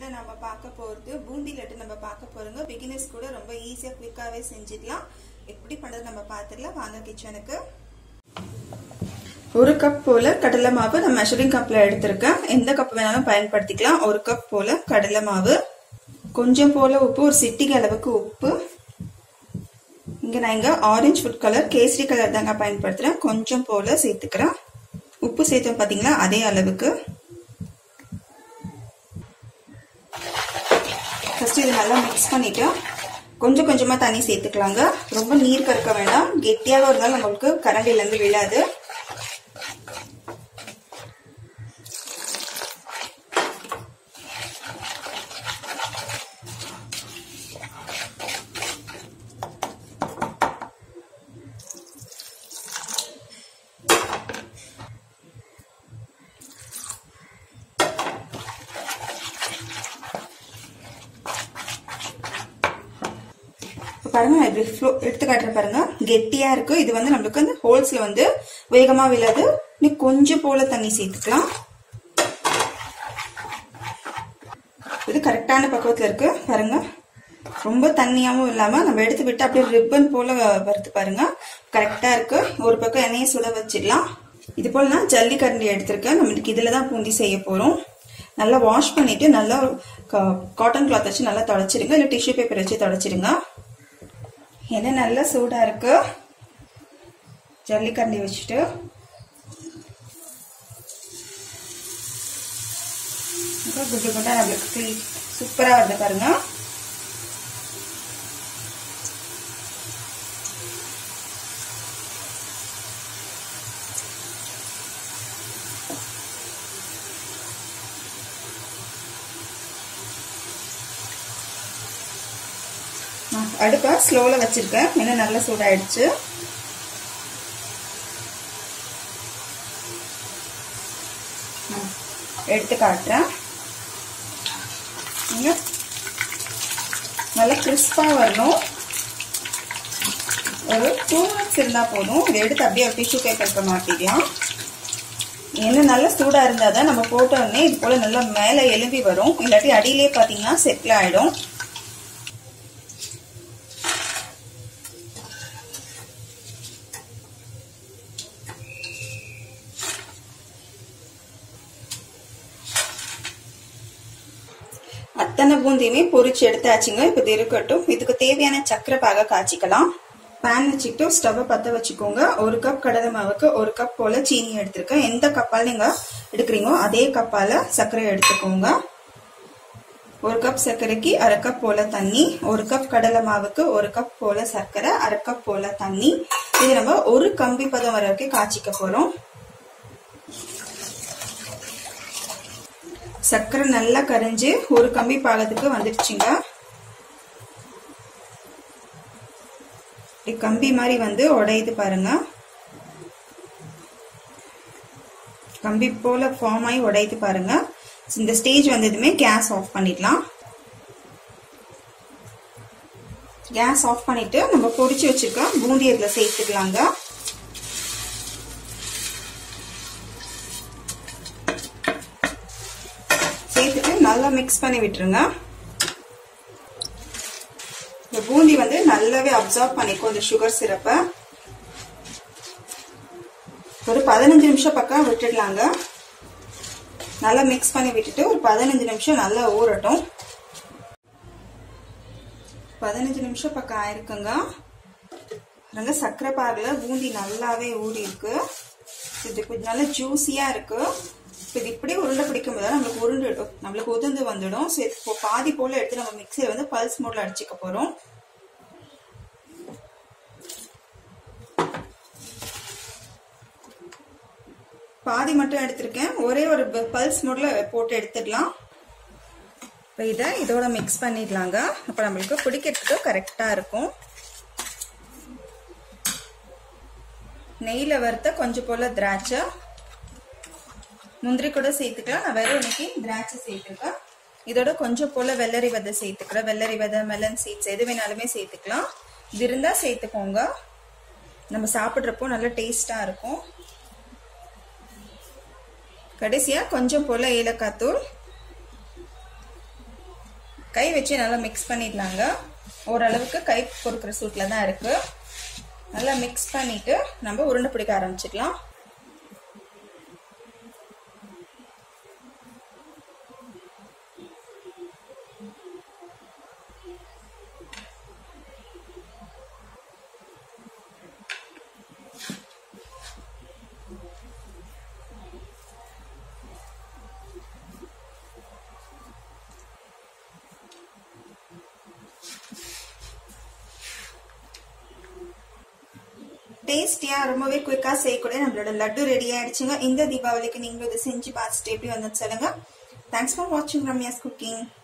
வீடியோல நம்ம பார்க்க போறது பூந்தி லட்டு நம்ம பார்க்க போறோங்க பிகினர்ஸ் கூட ரொம்ப ஈஸியா குயிக்காவே செஞ்சிடலாம் எப்படி பண்றது நம்ம பார்த்துடலாம் வாங்க கிச்சனுக்கு ஒரு கப் போல கடலை மாவு நான் மெஷரிங் கப்ல எடுத்திருக்கேன் எந்த கப் வேணாலும் பயன்படுத்திக்கலாம் ஒரு கப் போல கடலை மாவு கொஞ்சம் போல உப்பு ஒரு சிட்டிகை அளவுக்கு உப்பு இங்க நான் இங்க orange food colour kesari colour தாங்க பயன்படுத்துறேன் கொஞ்சம் போல சேர்த்துக்கிறேன் உப்பு சேர்த்தோம் பாத்தீங்களா அதே அளவுக்கு ஃபர்ஸ்ட் இது நல்லா மிக்ஸ் பண்ணிட்டு கொஞ்சம் கொஞ்சமா தண்ணி சேர்த்துக்கலாங்க ரொம்ப நீர் கறக்க வேண்டாம் கெட்டியாக இருந்தாலும் நம்மளுக்கு கரண்டில இருந்து விழாது பாருங்க நான் இப்படி ஃப்ளோ எடுத்து காட்டுறேன் பாருங்க கெட்டியா இருக்கு இது வந்து நம்மளுக்கு வந்து ஹோல்ஸ்ல வந்து வேகமா விழாது நீ கொஞ்சம் போல தண்ணி சேர்த்துக்கலாம் இது கரெக்டான பக்குவத்துல இருக்கு பாருங்க ரொம்ப தண்ணியாவும் இல்லாம நம்ம எடுத்து விட்டு அப்படியே ரிப்பன் போல வருது பாருங்க கரெக்டா இருக்கு ஒரு பக்கம் எண்ணெயை சுட வச்சிடலாம் இது போல நான் ஜல்லி கரண்டி எடுத்திருக்கேன் நம்மளுக்கு இதுல தான் பூந்தி செய்ய போறோம் நல்லா வாஷ் பண்ணிட்டு நல்லா காட்டன் கிளாத் வச்சு நல்லா தொடச்சிடுங்க இல்லை டிஷ்யூ பேப்பர் வச்சு தொடச்சிடுங்க எண்ணெய் நல்லா சூடா இருக்கு ஜல்லிக்கரண்டி வச்சுட்டு குண்டு குண்டா நம்மளுக்கு க்ளீன் சூப்பரா வருது பாருங்க அடுப்பை ஸ்லோவில் வச்சிருக்கேன் ஏன்னா நல்லா சூடாயிடுச்சு எடுத்து காட்டுறேன் நல்லா கிறிஸ்பாக வரணும் ஒரு டூ மினிட்ஸ் இருந்தால் போதும் இதை எடுத்து அப்படியே டிஷ்யூ பேப்பருக்கு மாட்டிக்கலாம் எண்ணெய் நல்லா சூடாக இருந்தால் தான் நம்ம போட்டோடனே இது போல் நல்லா மேலே எலும்பி வரும் இல்லாட்டி அடியிலே பார்த்தீங்கன்னா செட்டில் ஆகிடும் அத்தனை பூந்தியுமே பொரிச்சு எடுத்தாச்சுங்க இப்போ இது இருக்கட்டும் இதுக்கு தேவையான சக்கரை பாக காய்ச்சிக்கலாம் பேன் வச்சுக்கிட்டு ஸ்டவ்வை பற்ற வச்சுக்கோங்க ஒரு கப் கடலை மாவுக்கு ஒரு கப் போல சீனி எடுத்திருக்கேன் எந்த கப்பால் நீங்க எடுக்கிறீங்களோ அதே கப்பால சர்க்கரை எடுத்துக்கோங்க ஒரு கப் சர்க்கரைக்கு அரை கப் போல தண்ணி ஒரு கப் கடலை மாவுக்கு ஒரு கப் போல சர்க்கரை அரை கப் போல தண்ணி இது நம்ம ஒரு கம்பி பதம் வர வரைக்கும் காய்ச்சிக்க போறோம் சர்க்கரை நல்லா கரைஞ்சு ஒரு கம்பி பாகத்துக்கு வந்துடுச்சுங்க கம்பி மாதிரி வந்து உடையுது பாருங்க கம்பி போல ஃபார்ம் ஆகி உடையுது பாருங்க இந்த ஸ்டேஜ் வந்ததுமே கேஸ் ஆஃப் பண்ணிடலாம் கேஸ் ஆஃப் பண்ணிட்டு நம்ம பொடிச்சு வச்சிருக்க பூந்தி இதுல சேர்த்துக்கலாங்க சேர்த்துட்டு நல்லா மிக்ஸ் பண்ணி விட்டுருங்க இந்த பூந்தி வந்து நல்லாவே அப்சர்வ் பண்ணிக்கும் இந்த சுகர் சிரப்பை ஒரு பதினஞ்சு நிமிஷம் பக்கம் விட்டுடலாங்க நல்லா மிக்ஸ் பண்ணி விட்டுட்டு ஒரு பதினஞ்சு நிமிஷம் நல்லா ஊறட்டும் பதினஞ்சு நிமிஷம் பக்கம் ஆயிருக்குங்க பாருங்க சர்க்கரை பாகில் பூந்தி நல்லாவே ஊறி இருக்கு இது கொஞ்சம் நல்லா ஜூஸியா இருக்கு இது இப்படி உருண்டை பிடிக்கும் போது நம்மளுக்கு உருண்டு நம்மளுக்கு உதிர்ந்து வந்துடும் ஸோ இப்போ பாதி போல எடுத்து நம்ம மிக்சியில் வந்து பல்ஸ் மோட்ல அடிச்சுக்க போறோம் பாதி மட்டும் எடுத்திருக்கேன் ஒரே ஒரு பல்ஸ் மோட்ல போட்டு எடுத்துடலாம் இப்போ இதை இதோட மிக்ஸ் பண்ணிடலாங்க அப்போ நம்மளுக்கு பிடிக்கிறதுக்கு கரெக்டாக இருக்கும் நெய்யில் வறுத்த கொஞ்சம் போல திராட்சை முந்திரி கூட சேர்த்துக்கலாம் நான் வெறும் இன்னைக்கு திராட்சை சேர்த்துருக்கேன் இதோட கொஞ்சம் போல வெள்ளரி விதை சேர்த்துக்கிறேன் வெள்ளரி விதை மெலன் சீட்ஸ் எது வேணாலுமே சேர்த்துக்கலாம் இது இருந்தால் சேர்த்துக்கோங்க நம்ம சாப்பிட்றப்போ நல்லா டேஸ்டாக இருக்கும் கடைசியாக கொஞ்சம் போல் ஏலக்காய் தூள் கை வச்சு நல்லா மிக்ஸ் பண்ணிடலாங்க ஓரளவுக்கு கை பொறுக்கிற சூட்டில் தான் இருக்கு நல்லா மிக்ஸ் பண்ணிட்டு நம்ம உருண்டை பிடிக்க ஆரம்பிச்சுக்கலாம் டேஸ்டியா ரொம்பவே குயிக்கா செய்யக்கூடிய நம்மளோட லட்டு ரெடி ஆயிடுச்சுங்க இந்த தீபாவளிக்கு நீங்களும் இதை செஞ்சு பார்த்துட்டு எப்படி வந்து சொல்லுங்க தேங்க்ஸ் ஃபார் வாட்சிங் ரம்யாஸ் குக்கிங்